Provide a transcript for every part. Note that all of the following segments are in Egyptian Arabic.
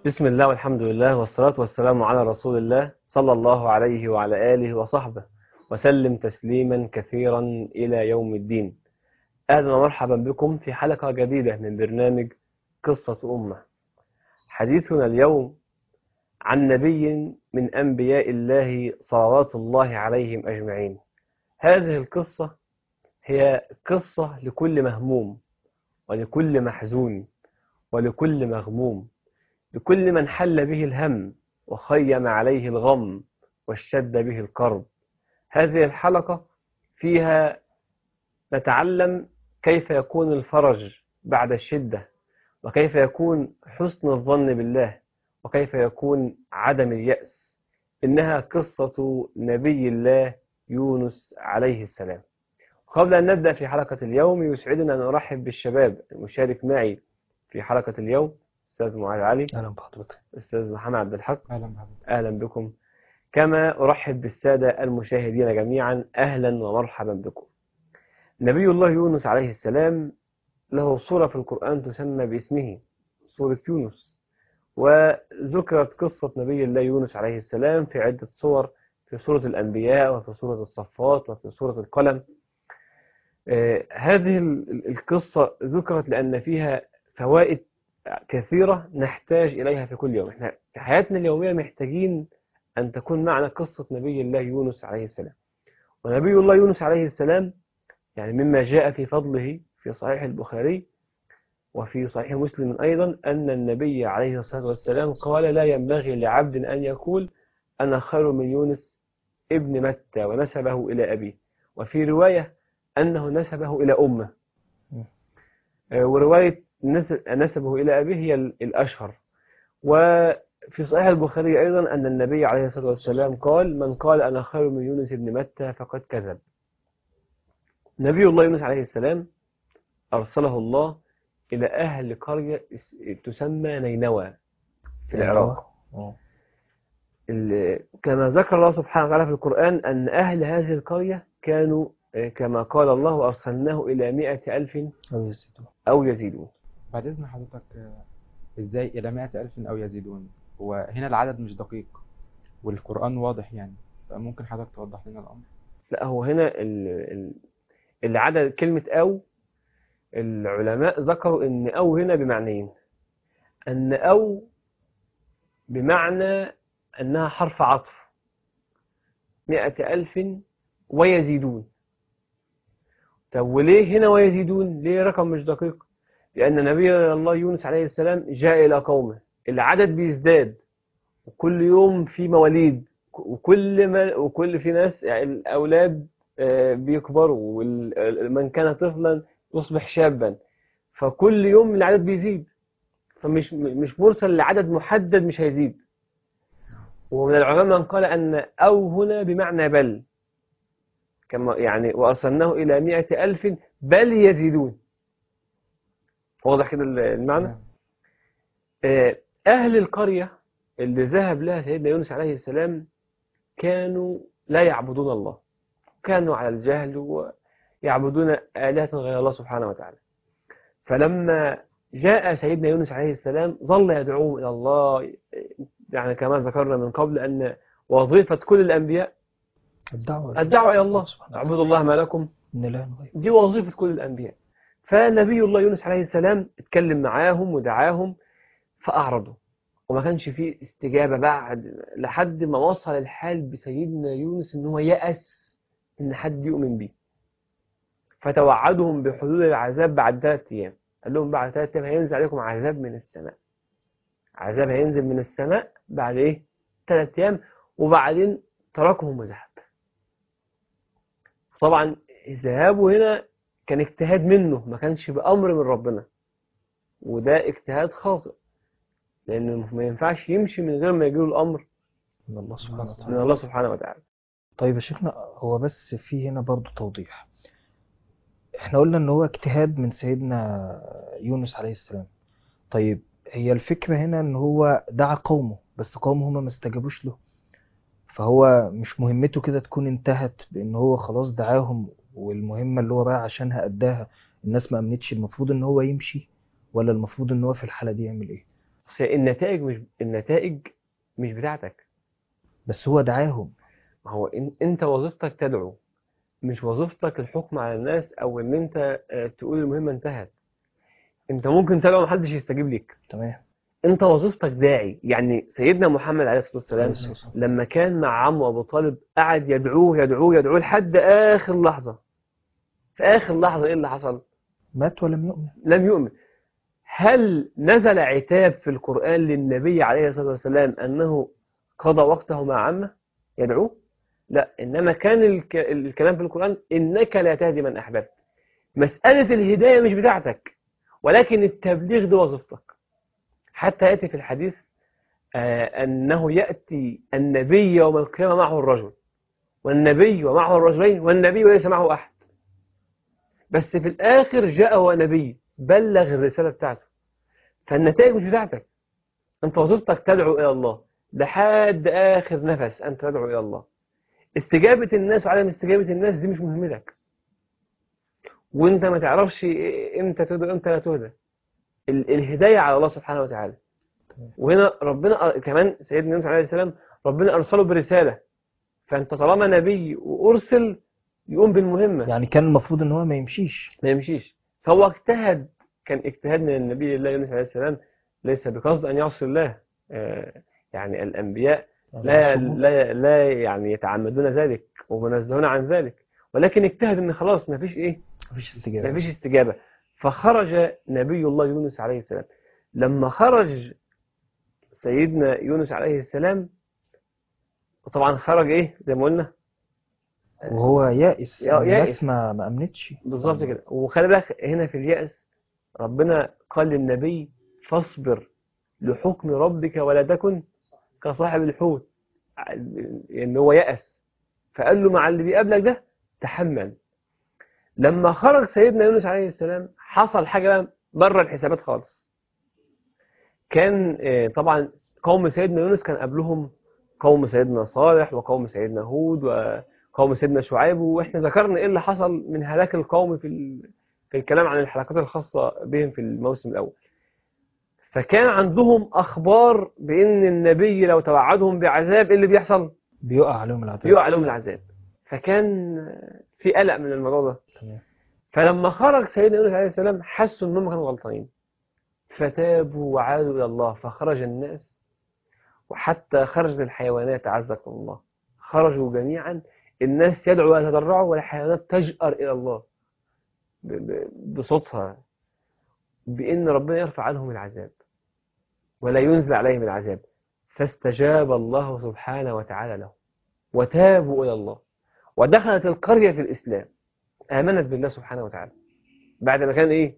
بسم الله والحمد لله والصلاة والسلام على رسول الله صلى الله عليه وعلى آله وصحبه وسلم تسليما كثيرا إلى يوم الدين أهلا ومرحبا بكم في حلقة جديدة من برنامج قصة أمة حديثنا اليوم عن نبي من أنبياء الله صلوات الله عليهم أجمعين هذه القصة هي قصة لكل مهموم ولكل محزون ولكل مغموم لكل من حل به الهم وخيم عليه الغم واشتد به الكرب هذه الحلقة فيها نتعلم كيف يكون الفرج بعد الشدة وكيف يكون حسن الظن بالله وكيف يكون عدم اليأس إنها قصة نبي الله يونس عليه السلام قبل أن نبدأ في حلقة اليوم يسعدنا أن نرحب بالشباب المشارك معي في حلقة اليوم أستاذ معاذ علي اهلا بحضرتك أستاذ محمد عبد الحق اهلا بحضرتك أهلا بكم كما أرحب بالسادة المشاهدين جميعا أهلا ومرحبا بكم نبي الله يونس عليه السلام له صورة في القرآن تسمى باسمه صورة يونس وذكرت قصة نبي الله يونس عليه السلام في عدة صور في سورة الأنبياء وفي سورة الصفات وفي سورة القلم آه، هذه ال- القصة ذكرت لأن فيها فوائد كثيرة نحتاج إليها في كل يوم احنا في حياتنا اليومية محتاجين أن تكون معنا قصة نبي الله يونس عليه السلام ونبي الله يونس عليه السلام يعني مما جاء في فضله في صحيح البخاري وفي صحيح مسلم أيضا أن النبي عليه الصلاة والسلام قال لا ينبغي لعبد أن يقول أنا خير من يونس ابن متى ونسبه إلى أبيه وفي رواية أنه نسبه إلى أمه م. آه، ورواية نس- نسبه إلى أبيه هي ال- الأشهر وفي صحيح البخاري أيضا أن النبي عليه الصلاة والسلام قال من قال أنا خير من يونس ابن متى فقد كذب نبي الله يونس عليه السلام أرسله الله إلى أهل قرية اس- تسمى نينوى في العراق اه ال- كما ذكر الله سبحانه وتعالى في القرآن أن أهل هذه القرية كانوا آه، كما قال الله أرسلناه إلى مئة ألف او يزيدون أو يزيدون بعد إذن حضرتك آه، إزاي إلى مائة ألف أو يزيدون وهنا العدد مش دقيق والقرآن واضح يعني فممكن حضرتك توضح لنا الأمر لا هو هنا ال- ال- العدد كلمة أو العلماء ذكروا أن أو هنا بمعنيين أن أو بمعنى أنها حرف عطف مئة ألف ويزيدون طب وليه هنا ويزيدون ليه رقم مش دقيق لأن نبي الله يونس عليه السلام جاء إلى قومه العدد بيزداد وكل يوم في مواليد وكل ما وكل في ناس يعني الأولاد آه، بيكبروا ومن كان طفلا يصبح شابا فكل يوم العدد بيزيد فمش مش مرسل لعدد محدد مش هيزيد ومن العلماء من قال أن أو هنا بمعنى بل كما يعني وأرسلناه إلى مئة ألف بل يزيدون واضح كده المعنى تمام. آه، أهل القرية اللي ذهب لها سيدنا يونس عليه السلام كانوا لا يعبدون الله كانوا على الجهل ويعبدون آلهة غير الله سبحانه وتعالى فلما جاء سيدنا يونس عليه السلام ظل يدعوهم إلى الله يعني كما ذكرنا من قبل أن وظيفة كل الأنبياء الدعوة الدعوة إلى الله سبحانه اعبدوا الله ما لكم من اله غير دي وظيفة كل الأنبياء فنبي الله يونس عليه السلام اتكلم معاهم ودعاهم فأعرضوا وما كانش فيه استجابة بعد لحد ما وصل الحال بسيدنا يونس إن هو يأس إن حد يؤمن بيه فتوعدهم بحلول العذاب بعد ثلاثة أيام قال لهم بعد ثلاثة أيام هينزل عليكم عذاب من السماء عذاب هينزل من السماء بعد إيه؟ ثلاثة أيام وبعدين تركهم وذهب طبعا ذهابه هنا كان اجتهاد منه ما كانش بأمر من ربنا وده اجتهاد خاطئ لأنه ما ينفعش يمشي من غير ما يجيله الأمر من الله سبحانه من وتعالى الله سبحانه وتعالى طيب يا شيخنا هو بس في هنا برضو توضيح احنا قلنا ان هو اجتهاد من سيدنا يونس عليه السلام طيب هي الفكرة هنا ان هو دعا قومه بس قومه هما ما استجابوش له فهو مش مهمته كده تكون انتهت بان هو خلاص دعاهم والمهمة اللي هو رايح عشانها اداها الناس ما امنتش المفروض ان هو يمشي ولا المفروض ان هو في الحالة دي يعمل ايه بس النتائج مش النتائج مش بتاعتك بس هو دعاهم ما هو إن- انت وظيفتك تدعو مش وظيفتك الحكم على الناس او ان انت آه، تقول المهمة انتهت انت ممكن تدعو محدش يستجيب ليك تمام انت وظيفتك داعي يعني سيدنا محمد عليه الصلاة والسلام عليه الصلاة والسلام. لما كان مع عمه ابو طالب قعد يدعوه يدعوه يدعوه لحد اخر لحظة في اخر لحظة ايه اللي حصل مات ولم يؤمن لم يؤمن هل نزل عتاب في القرآن للنبي عليه الصلاة والسلام أنه قضى وقته مع عمه يدعوه لا إنما كان الك... الكلام في القرآن إنك لا تهدي من أحببت مسألة الهداية مش بتاعتك ولكن التبليغ دي وظيفتك حتى يأتي في الحديث آه أنه يأتي النبي يوم القيامة معه الرجل والنبي ومعه الرجلين والنبي وليس معه أحد بس في الآخر جاء هو نبي بلغ الرسالة بتاعته فالنتائج مش بتاعتك أنت وظيفتك تدعو إلى الله لحد آخر نفس أنت تدعو إلى الله استجابة الناس وعدم استجابة الناس دي مش مهمتك وانت ما تعرفش امتى تهدى امتى لا تهدى ال- الهداية على الله سبحانه وتعالى وهنا ربنا كمان سيدنا يونس عليه السلام ربنا أرسله برسالة فأنت طالما نبي وأرسل يقوم بالمهمة يعني كان المفروض ان هو ما يمشيش ما يمشيش فهو اجتهد كان اجتهاد من النبي الله يونس عليه السلام ليس بقصد أن يعصي الله آه، يعني الأنبياء لا لا لا يعني يتعمدون ذلك ومنزهون عن ذلك ولكن اجتهد ان خلاص ما فيش ايه مفيش ما استجابة فيش استجابة فخرج نبي الله يونس عليه السلام لما خرج سيدنا يونس عليه السلام وطبعا خرج ايه زي ما قلنا وهو يائس يا- الناس يائس. ما ما امنتش بالظبط كده وخلي بالك هنا في اليأس ربنا قال للنبي فاصبر لحكم ربك ولا تكن كصاحب الحوت ان هو يأس فقال له مع اللي بيقابلك ده تحمل لما خرج سيدنا يونس عليه السلام حصل حاجة بقى بره الحسابات خالص كان آه، طبعا قوم سيدنا يونس كان قبلهم قوم سيدنا صالح وقوم سيدنا هود وقوم سيدنا شعيب واحنا ذكرنا ايه اللي حصل من هلاك القوم في ال... في الكلام عن الحلقات الخاصة بهم في الموسم الأول فكان عندهم أخبار بأن النبي لو توعدهم بعذاب إيه اللي بيحصل بيقع عليهم العذاب بيقع عليهم العذاب فكان في قلق من الموضوع ده تمام. فلما خرج سيدنا يونس عليه السلام حسوا انهم كانوا غلطانين فتابوا وعادوا الى الله فخرج الناس وحتى خرجت الحيوانات عزكم الله خرجوا جميعا الناس يدعوا ويتضرعوا والحيوانات تجأر الى الله ب- ب- بصوتها بان ربنا يرفع عنهم العذاب ولا ينزل عليهم العذاب فاستجاب الله سبحانه وتعالى لهم وتابوا إلى الله ودخلت القرية في الإسلام آمنت بالله سبحانه وتعالى بعد ما كان إيه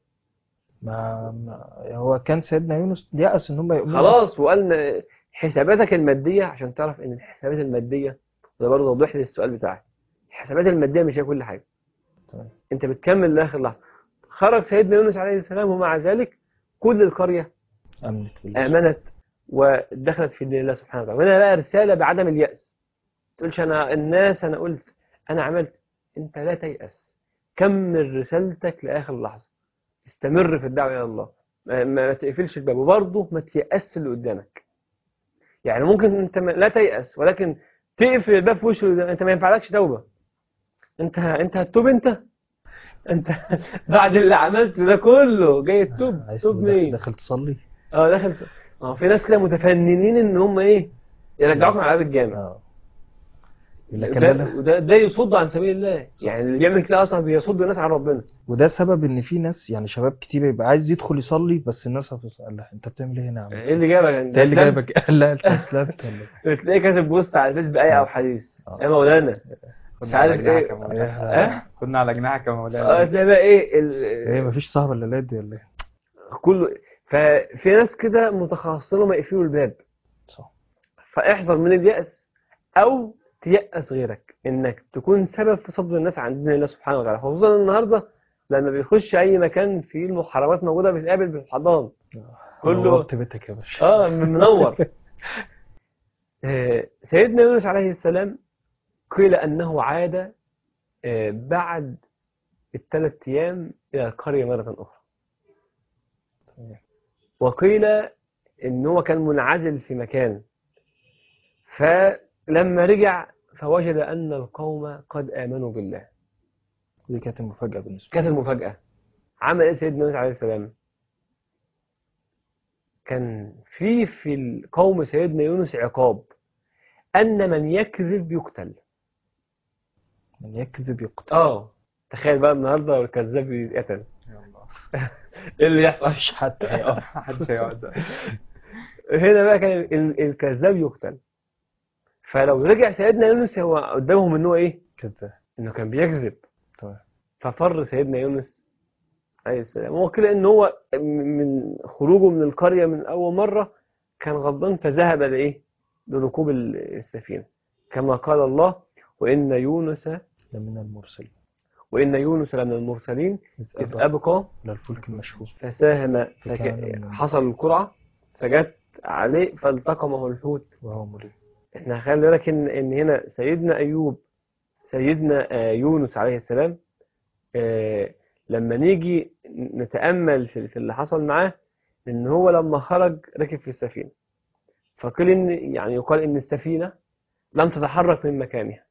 ما ما- هو كان سيدنا يونس يأس ان هم يؤمنوا خلاص وقالنا حساباتك المادية عشان تعرف إن الحسابات المادية وده برضه وضح لي السؤال بتاعك الحسابات المادية مش هي كل حاجة تمام. أنت بتكمل لآخر لحظة خرج سيدنا يونس عليه السلام ومع ذلك كل القرية امنت بالله آمنت ودخلت في دين الله سبحانه وتعالى وهنا بقى رسالة بعدم اليأس تقولش أنا الناس أنا قلت أنا عملت أنت لا تيأس كمل رسالتك لآخر لحظة استمر في الدعوة إلى الله ما, ما تقفلش الباب وبرضه ما تيأس اللي قدامك يعني ممكن أنت ما لا تيأس ولكن تقفل الباب في وشه اللي قدامك. أنت ما ينفعلكش توبة أنت أنت هتتوب أنت أنت بعد اللي عملته ده كله جاي تتوب عايز توب داخل- مين؟ داخل تصلي اه دخل اه في ناس كده متفننين ان هم ايه يرجعوك على باب الجامع اه لكن ده, انا وده ده يصد عن سبيل الله يعني اللي بيعمل كده اصلا بيصد الناس عن ربنا وده سبب ان في ناس يعني شباب كتير يبقى عايز يدخل يصلي بس الناس هتسأل له انت بتعمل ايه هنا يا عم ايه اللي جابك انت ده اللي أسلمت؟ جايبك لا انت اسلمت ولا تلاقيه كاتب بوست على الفيس بآية او حديث آه. يا مولانا مش كنا على عارف جناحك ايه يا مولانا اه كنا على جناحك يا اه مولانا تلاقي بقى ايه ايه ال... مفيش صاحب الا دي ولا ايه كله ففي ناس كده متخصصين ما يقفلوا الباب صح فاحذر من اليأس او تيأس غيرك انك تكون سبب في صد الناس عن دين الله سبحانه وتعالى خصوصا النهارده لما بيخش اي مكان فيه المحرمات موجوده بيتقابل بالحضان كله نورت بيتك يا باشا اه منور آه، سيدنا يونس عليه السلام قيل انه عاد آه، بعد الثلاث ايام الى القريه مره اخرى تمام. وقيل ان هو كان منعزل في مكان فلما رجع فوجد ان القوم قد امنوا بالله دي كانت المفاجأة بالنسبة كانت المفاجأة عمل ايه سيدنا يونس عليه السلام كان في في القوم سيدنا يونس عقاب ان من يكذب يقتل من يكذب يقتل اه تخيل بقى النهارده الكذاب يتقتل يا الله ايه اللي يحصل مش حتى هيقف محدش هيقعد هنا بقى كان ال- الكذاب يقتل فلو رجع سيدنا يونس هو قدامهم ان هو ايه كده انه كان بيكذب تمام ففر سيدنا يونس عليه السلام هو كده ان هو م- من خروجه من القرية من اول مرة كان غضبان فذهب لايه لركوب ال- السفينة كما قال الله وان يونس لمن المرسلين وان يونس لمن المرسلين إذ اذ أبى ابقى إلى الفلك المشهور فساهم فكان فك... من- حصل القرعة فجت عليه فالتقمه الحوت وهو مليم احنا خلي بالك ان ان هنا سيدنا ايوب سيدنا آه، يونس عليه السلام آه، لما نيجي نتامل في في اللي حصل معاه ان هو لما خرج ركب في السفينه فقيل ان يعني يقال ان السفينه لم تتحرك من مكانها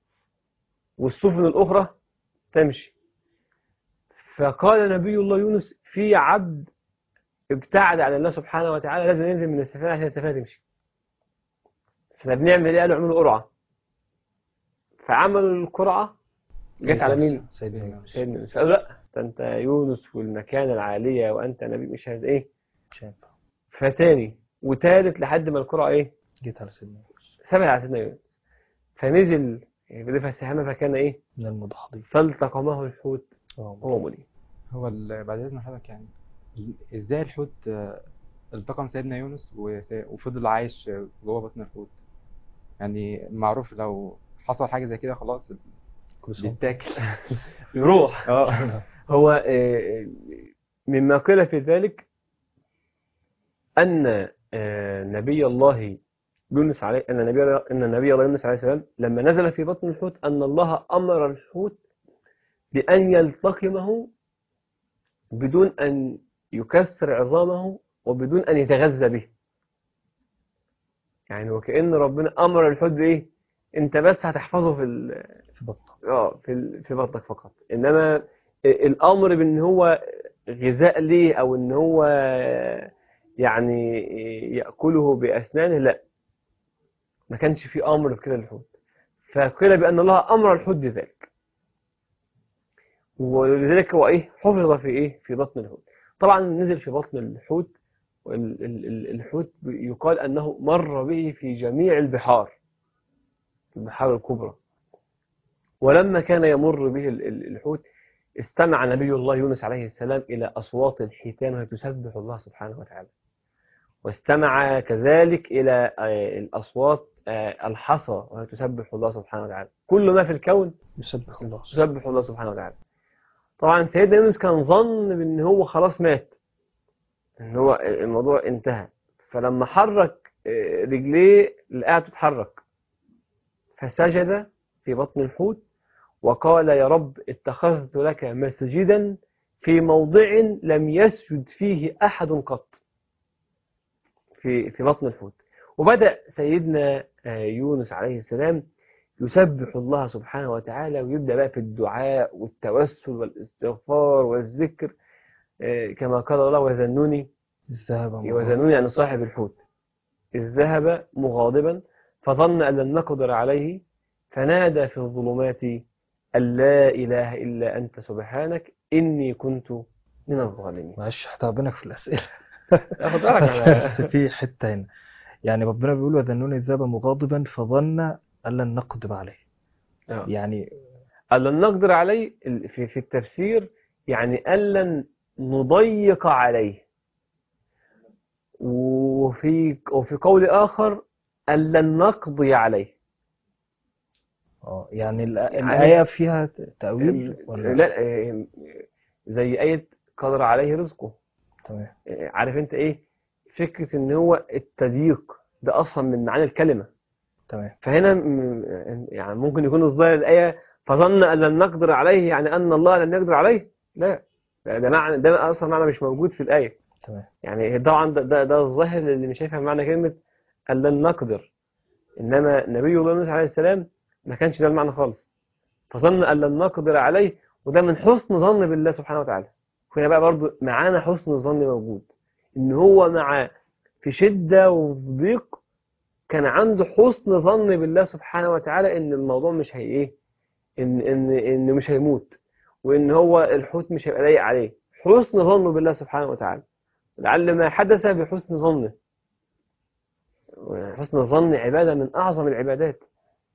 والسفن الاخرى تمشي فقال نبي الله يونس في عبد ابتعد عن الله سبحانه وتعالى لازم ينزل من السفينه عشان السفينه تمشي احنا بنعمل ايه قالوا اعملوا قرعه فعملوا القرعه جت على مين سيدنا يونس سيدنا يونس قالوا لا ده انت يونس والمكانه العاليه وانت نبي مش هت ايه مش هينفع فتاني وتالت لحد ما القرعه ايه جيت على سيدنا يونس ثبت على سيدنا يونس فنزل بدفع السهامه فكان ايه من المدحضين فالتقمه الحوت وهو مليم هو مليم هو ال- بعد اذن حضرتك يعني ازاي الحوت آه، التقم سيدنا يونس وس- وفضل عايش آه، جوه بطن الحوت يعني معروف لو حصل حاجه زي كده خلاص كل سنة بيتاكل يروح اه هو آه، مما قيل في ذلك أن آه، نبي الله يونس عليه أن نبي أن نبي الله يونس عليه السلام لما نزل في بطن الحوت أن الله أمر الحوت بأن يلتقمه بدون أن يكسر عظامه وبدون أن يتغذى به يعني وكأن ربنا أمر الحوت بإيه أنت بس هتحفظه في ال- في بطنه اه في ال- في بطنك فقط انما الامر بان هو غذاء ليه او ان هو يعني ياكله باسنانه لا ما كانش في امر بكده للحوت فقيل بان الله امر الحوت بذلك ولذلك هو ايه حفظ في ايه في بطن الحوت طبعا نزل في بطن الحوت والحوت يقال انه مر به في جميع البحار البحار الكبرى ولما كان يمر به ال- ال- الحوت استمع نبي الله يونس عليه السلام إلى أصوات الحيتان وهي تسبح الله سبحانه وتعالى واستمع كذلك إلى آه، الأصوات آه، الحصى وهي تسبح الله سبحانه وتعالى كل ما في الكون يسبح الله تسبح الله سبحانه وتعالى طبعا سيدنا يونس كان ظن بأن هو خلاص مات ان هو الموضوع انتهى فلما حرك آه، رجليه لقاها تتحرك فسجد في بطن الحوت وقال يا رب اتخذت لك مسجدا في موضع لم يسجد فيه أحد قط في في بطن الحوت وبدأ سيدنا آه، يونس عليه السلام يسبح الله سبحانه وتعالى ويبدأ بقى في الدعاء والتوسل والاستغفار والذكر آه، كما قال الله وذنوني الذهب مغاضبا. وذنوني يعني صاحب الحوت إذ ذهب مغاضبا فظن أن لن نقدر عليه فنادى في الظلمات أن لا إله إلا أنت سبحانك إني كنت من الظالمين معلش هتعبنك في الأسئلة أخذ بالك بس أنا في حتة هنا يعني ربنا بيقول وذنون إذ ذهب مغاضبا فظن أن لن نقدر عليه آه. يعني أن لن نقدر عليه ال- في في التفسير يعني أن لن نضيق عليه وفي وفي قول آخر أن لن نقضي عليه اه يعني الآ- يعني- الآية فيها تأويل ولا لا آه، زي آية قدر عليه رزقه تمام عارف انت ايه فكرة ان هو التضييق ده اصلا من معاني الكلمة تمام فهنا م- يعني ممكن يكون الظاهر الآية فظن أن لن نقدر عليه يعني أن الله لن يقدر عليه لا ده ده معنى ده أصلا معنى مش موجود في الآية تمام يعني طبعا ده, ده, ده الظاهر اللي مش شايفها معنى كلمة أن لن نقدر إنما نبي الله موسى عليه السلام ما كانش ده المعنى خالص فظن أن لن نقدر عليه وده من حسن ظن بالله سبحانه وتعالى هنا بقى برضو معانا حسن الظن موجود إن هو مع في شدة وفي ضيق كان عنده حسن ظن بالله سبحانه وتعالى إن الموضوع مش هي إيه إن إن إن مش هيموت وإن هو الحوت مش هيبقى ضايق عليه حسن ظنه بالله سبحانه وتعالى لعل ما حدث بحسن ظنه حسن الظن عبادة من أعظم العبادات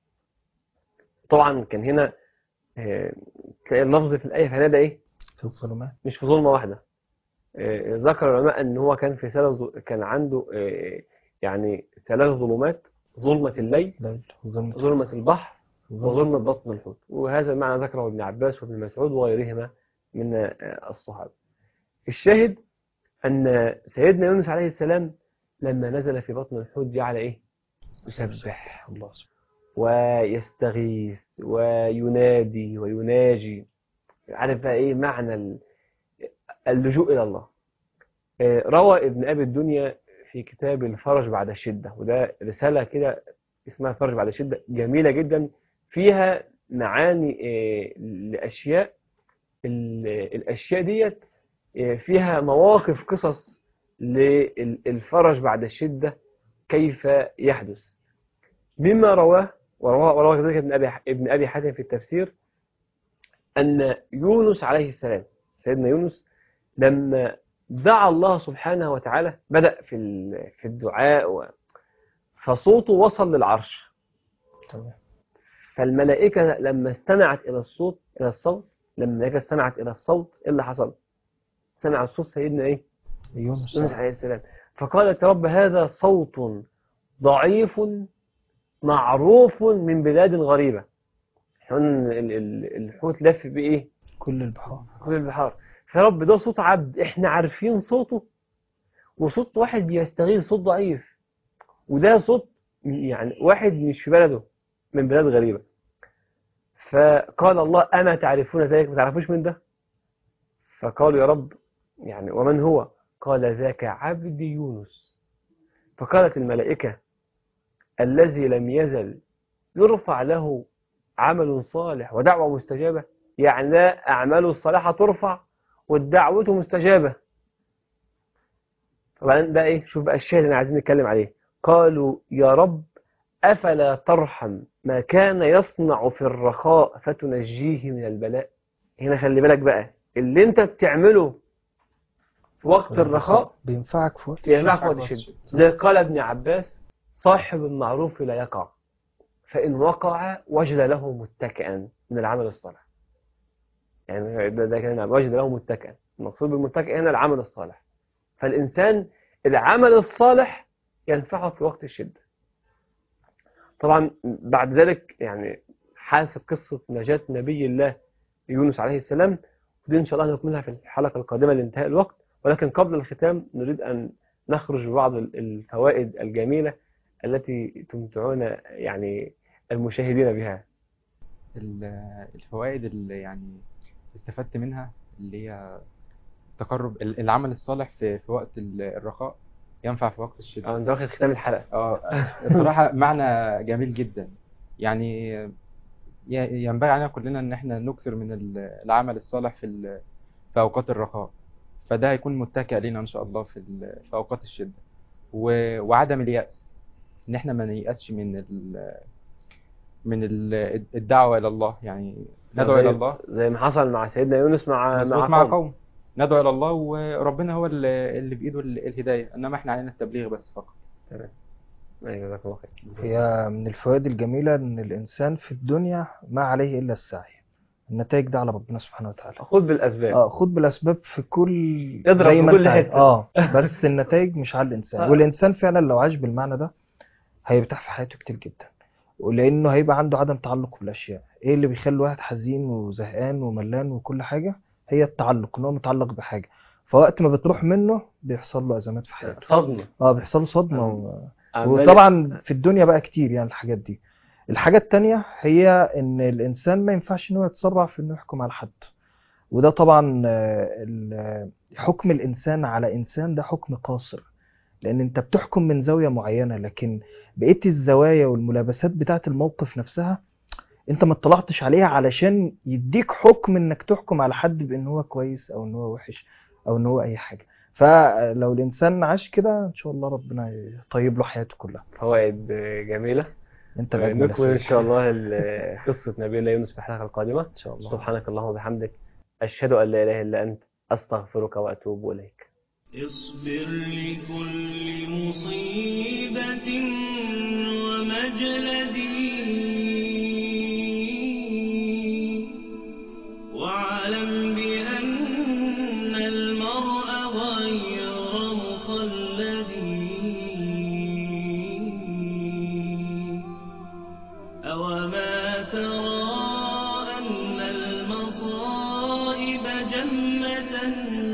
طبعا كان هنا آه، تلاقي اللفظ في الآية فهنا ده إيه في الظلمات مش في ظلمة واحدة آه، ذكر العلماء أن هو كان في ثلاث ظ- كان عنده آه، يعني ثلاث ظلمات ظلمة الليل ليل وظلمة ظلمة البحر وظلمة وظلمة بطن الحوت وهذا المعنى ذكره ابن عباس وابن مسعود وغيرهما من آه، الصحابة الشاهد أن سيدنا يونس عليه السلام لما نزل في بطن الحوت جعل إيه يسبح الله سبحانه ويستغيث وينادي ويناجي عارف بقى ايه معنى ال- اللجوء الى الله آه، روى ابن ابي الدنيا في كتاب الفرج بعد الشده وده رساله كده اسمها الفرج بعد الشده جميله جدا فيها معاني آه، لاشياء ال- الاشياء ديت آه، فيها مواقف قصص للفرج بعد الشده كيف يحدث مما رواه ورواه ورواه كذلك ابن ابي ابن ابي حاتم في التفسير ان يونس عليه السلام سيدنا يونس لما دعا الله سبحانه وتعالى بدأ في ال- في الدعاء و- فصوته وصل للعرش تمام فالملائكة لما استمعت إلى الصوت إلى الصوت لما الملائكة استمعت إلى الصوت إيه اللي حصل؟ سمع الصوت سيدنا إيه؟ يونس يونس عليه السلام فقالت يا رب هذا صوت ضعيف معروف من بلاد غريبة حن ال- ال- الحوت لف بإيه؟ كل البحار كل البحار فيا رب ده صوت عبد احنا عارفين صوته وصوت واحد بيستغيث صوت ضعيف وده صوت يعني واحد مش في بلده من بلاد غريبة فقال الله أما تعرفون ذلك ما تعرفوش من ده فقالوا يا رب يعني ومن هو قال ذاك عبد يونس فقالت الملائكة الذي لم يزل يرفع له عمل صالح ودعوة مستجابة يعني لا أعماله الصالحة ترفع والدعوة مستجابة طبعا ده إيه شوف بقى الشاهد اللي عايزين نتكلم عليه قالوا يا رب أفلا ترحم ما كان يصنع في الرخاء فتنجيه من البلاء هنا خلي بالك بقى اللي انت بتعمله في وقت الرخاء بينفعك في وقت ينفعك وقت الشدة ده قال ابن عباس صاحب المعروف لا يقع فإن وقع وجد له متكئا من العمل الصالح يعني ده, ده كان وجد له متكئا المقصود بالمتكئ هنا العمل الصالح فالإنسان العمل الصالح ينفعه في وقت الشدة طبعا بعد ذلك يعني حاسب قصة نجاة نبي الله يونس عليه السلام ودي إن شاء الله نكملها في الحلقة القادمة لانتهاء الوقت ولكن قبل الختام نريد أن نخرج ببعض الفوائد الجميلة التي تمتعون يعني المشاهدين بها ال- الفوائد اللي يعني استفدت منها اللي هي تقرب ال- العمل الصالح في في وقت ال- الرخاء ينفع في وقت الشدة اه انت واخد ختام الحلقة اه الصراحة معنى جميل جدا يعني ي- ينبغي علينا كلنا ان احنا نكثر من ال- العمل الصالح في ال- في اوقات الرخاء فده هيكون متكئ لينا ان شاء الله في ال- في اوقات الشدة و- وعدم اليأس ان احنا ما نيأسش من ال من ال- الدعوة الى الله يعني ندعو زي- الى الله زي ما حصل مع سيدنا يونس مع مظبوط مع مع قوم قوم ندعو الى الله وربنا هو اللي اللي بايده ال- الهداية انما احنا علينا التبليغ بس فقط ايوه جزاك الله خير هي من الفوائد الجميلة إن الإنسان في الدنيا ما عليه إلا السعي النتائج ده على ربنا سبحانه وتعالى خذ بالاسباب اه خد بالأسباب في كل اضرب زي في ما كل انت عايز. حتة. اه بس النتائج مش على الإنسان آه. والإنسان فعلا لو عاش بالمعنى ده هيرتاح في حياته كتير جدا ولأنه هيبقى عنده عدم تعلق بالأشياء إيه اللي بيخلي الواحد حزين وزهقان وملان وكل حاجة هي التعلق إن هو متعلق بحاجة فوقت ما بتروح منه بيحصل له أزمات في حياته صدمة اه بيحصل له صدمة أم. و... عمال- وطبعا في الدنيا بقى كتير يعني الحاجات دي الحاجة التانية هي ان الانسان ما ينفعش ان هو يتسرع في انه يحكم على حد وده طبعا آه، ال- حكم الإنسان على إنسان ده حكم قاصر لأن أنت بتحكم من زاوية معينة لكن بقية الزوايا والملابسات بتاعة الموقف نفسها أنت ما اطلعتش عليها علشان يديك حكم إنك تحكم على حد بإن هو كويس أو إن هو وحش أو إن هو أي حاجة فلو الإنسان عاش كده إن شاء الله ربنا يطيب له حياته كلها فوائد جميلة أنت الأجمل يا نكمل إن سيدي. شاء الله ال- قصة نبينا يونس في الحلقة القادمة إن شاء الله سبحانك اللهم وبحمدك أشهد أن لا إله إلا أنت أستغفرك وأتوب إليك اصبر لكل مصيبة ومجلدي واعلم بأن المرء غير مخلدي أوما ترى أن المصائب جمة